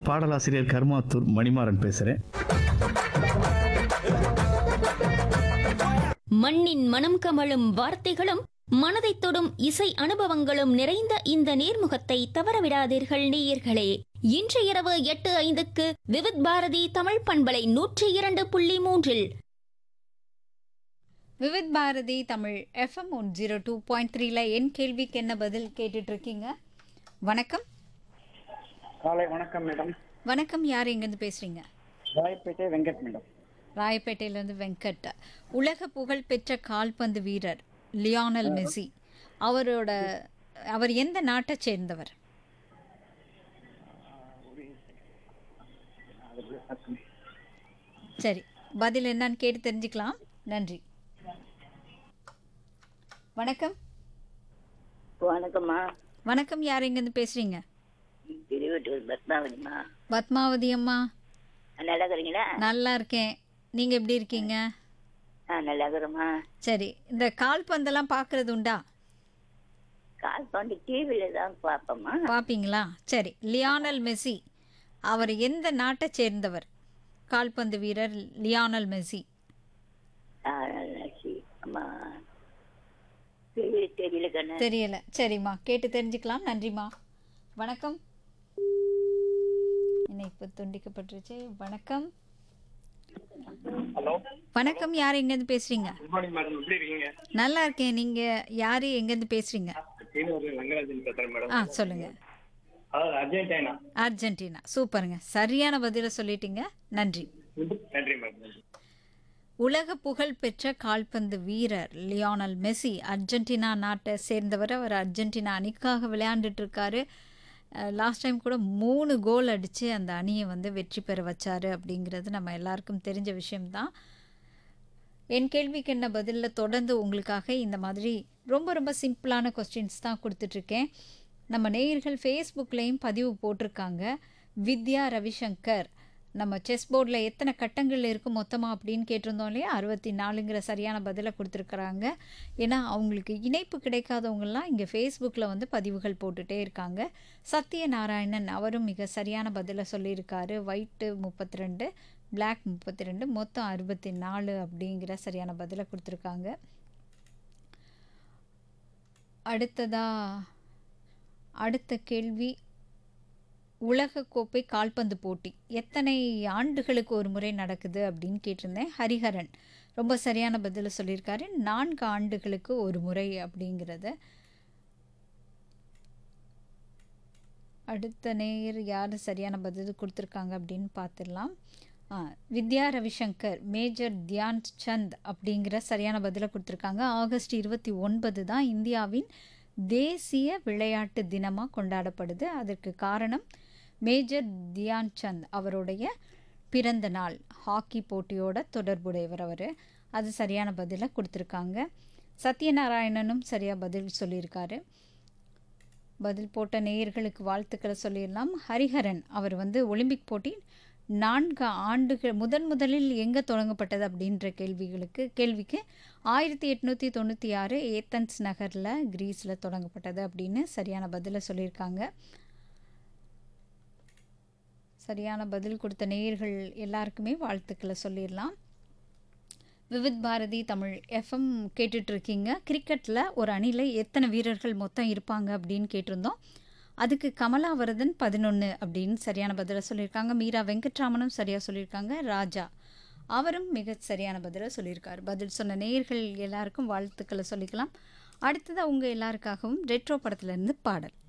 பாடலாசிரியர் கர்மாத்தூர் மணிமாறன் பேசுகிறேன் மண்ணின் மனம் கமழும் வார்த்தைகளும் மனதைத் தொடும் இசை அனுபவங்களும் நிறைந்த இந்த நேர்முகத்தை தவறவிடாதீர்கள் நேயர்களே இன்று இரவு எட்டு ஐந்துக்கு விவித் பாரதி தமிழ் பண்பலை நூற்றி இரண்டு புள்ளி மூன்றில் Vividh Bharati Tamil FM one zero two point த்ரீல என் கேள்விக்கு என்ன பதில் கேட்டுட்டு இருக்கீங்க வணக்கம் காலை வணக்கம் மேடம் வணக்கம் யார் எங்கேருந்து பேசுறீங்க ராயப்பேட்டை வெங்கட் மேடம் ராயப்பேட்டையிலேருந்து வெங்கட் உலக புகழ் பெற்ற கால்பந்து வீரர் லியானல் மெஸ்ஸி அவரோட அவர் எந்த நாட்டை சேர்ந்தவர் சரி பதில் என்னன்னு கேட்டு தெரிஞ்சுக்கலாம் நன்றி வணக்கம் வணக்கம்மா வணக்கம் யார் எங்கேருந்து பேசுறீங்க திருவட்டூர் பத்மாவதிம்மா பத்மாவதி அம்மா நல்லா இருக்கிறீங்களா நல்லா இருக்கேன் நீங்க எப்படி இருக்கீங்க ஆ நல்லா இருக்கிறோம்மா சரி இந்த கால்பந்தெல்லாம் பார்க்கறது உண்டா கால்பந்து டிவியில் தான் பார்ப்போம்மா பார்ப்பீங்களா சரி லியானல் மெஸ்ஸி அவர் எந்த நாட்டை சேர்ந்தவர் கால்பந்து வீரர் லியானல் மெஸ்ஸி ஆ, நல்லா சரி. அம்மா தெரியல தெரியல கண்ணு தெரியல சரிம்மா கேட்டு தெரிஞ்சுக்கலாம் நன்றிம்மா வணக்கம் இணைப்பு துண்டிக்கப்பட்டுருச்சு வணக்கம் ஹலோ வணக்கம் யார் எங்கேருந்து பேசுறீங்க குட் மார்னிங் மேடம் எப்படி இருக்கீங்க நல்லா இருக்கேன் நீங்க யாரு எங்கேருந்து பேசுறீங்க சீனூர் வெங்கராஜன் பேசுறேன் மேடம் ஆ சொல்லுங்க அதாவது அர்ஜென்டினா அர்ஜென்டினா சூப்பருங்க சரியான பதிலை சொல்லிட்டீங்க நன்றி நன்றி மேடம் நன்றி உலக புகழ் பெற்ற கால்பந்து வீரர் லியோனல் மெஸ்ஸி அர்ஜென்டினா நாட்டை சேர்ந்தவர் அவர் அர்ஜென்டினா அணிக்காக விளையாண்டுட்டு இருக்காரு லாஸ்ட் டைம் கூட மூணு கோல் அடித்து அந்த அணியை வந்து வெற்றி பெற வச்சாரு அப்படிங்கிறது நம்ம எல்லாருக்கும் தெரிஞ்ச விஷயம்தான் என் கேள்விக்கு என்ன பதிலில் தொடர்ந்து உங்களுக்காக இந்த மாதிரி ரொம்ப ரொம்ப சிம்பிளான கொஸ்டின்ஸ் தான் கொடுத்துட்ருக்கேன் நம்ம நேயர்கள் ஃபேஸ்புக்லேயும் பதிவு போட்டிருக்காங்க வித்யா ரவிசங்கர் நம்ம செஸ் போர்டில் எத்தனை கட்டங்கள் இருக்குது மொத்தமாக அப்படின்னு கேட்டிருந்தோம் இல்லையா அறுபத்தி நாலுங்கிற சரியான பதிலை கொடுத்துருக்குறாங்க ஏன்னா அவங்களுக்கு இணைப்பு கிடைக்காதவங்கெல்லாம் இங்கே ஃபேஸ்புக்கில் வந்து பதிவுகள் போட்டுகிட்டே இருக்காங்க சத்யநாராயணன் அவரும் மிக சரியான பதிலை சொல்லியிருக்காரு ஒயிட்டு முப்பத்தி ரெண்டு பிளாக் முப்பத்தி ரெண்டு மொத்தம் அறுபத்தி நாலு அப்படிங்கிற சரியான பதிலை கொடுத்துருக்காங்க அடுத்ததா அடுத்த கேள்வி உலகக்கோப்பை கால்பந்து போட்டி எத்தனை ஆண்டுகளுக்கு ஒரு முறை நடக்குது அப்படின்னு கேட்டிருந்தேன் ஹரிஹரன் ரொம்ப சரியான பதிலை சொல்லியிருக்காரு நான்கு ஆண்டுகளுக்கு ஒரு முறை அப்படிங்கிறத அடுத்த நேயர் யார் சரியான பதில் கொடுத்துருக்காங்க அப்படின்னு பார்த்துடலாம் ஆ, வித்யா ரவிசங்கர் மேஜர் தியான் சந்த் அப்படிங்கிற சரியான பதிலை கொடுத்துருக்காங்க ஆகஸ்ட் இருபத்தி ஒன்பது தான் இந்தியாவின் தேசிய விளையாட்டு தினமாக கொண்டாடப்படுது அதற்கு காரணம் மேஜர் தியான் சந்த் அவருடைய பிறந்த நாள் ஹாக்கி போட்டியோட தொடர்புடையவர் அவர் அது சரியான பதிலை கொடுத்துருக்காங்க சத்யநாராயணனும் சரியாக பதில் சொல்லியிருக்காரு பதில் போட்ட நேயர்களுக்கு வாழ்த்துக்களை சொல்லிடலாம் ஹரிஹரன் அவர் வந்து ஒலிம்பிக் போட்டி நான்கு ஆண்டுகள் முதன் முதலில் எங்கே தொடங்கப்பட்டது அப்படின்ற கேள்விகளுக்கு கேள்விக்கு ஆயிரத்தி எட்நூற்றி தொண்ணூற்றி ஆறு ஏத்தன்ஸ் நகரில் கிரீஸில் தொடங்கப்பட்டது அப்படின்னு சரியான பதிலை சொல்லியிருக்காங்க சரியான பதில் கொடுத்த நேயர்கள் எல்லாருக்குமே வாழ்த்துக்களை சொல்லிடலாம் விவித் பாரதி தமிழ் எஃப்எம் கேட்டுட்ருக்கீங்க கிரிக்கெட்டில் ஒரு அணியில் எத்தனை வீரர்கள் மொத்தம் இருப்பாங்க அப்படின்னு கேட்டிருந்தோம் அதுக்கு கமலாவரதன் பதினொன்று அப்படின்னு சரியான பதிலை சொல்லியிருக்காங்க மீரா வெங்கட்ராமனும் சரியாக சொல்லியிருக்காங்க ராஜா அவரும் மிக சரியான பதிலை சொல்லியிருக்காரு பதில் சொன்ன நேயர்கள் எல்லாருக்கும் வாழ்த்துக்களை சொல்லிக்கலாம் அடுத்ததாக உங்கள் எல்லாருக்காகவும் ரெட்ரோ படத்துலேருந்து பாடல்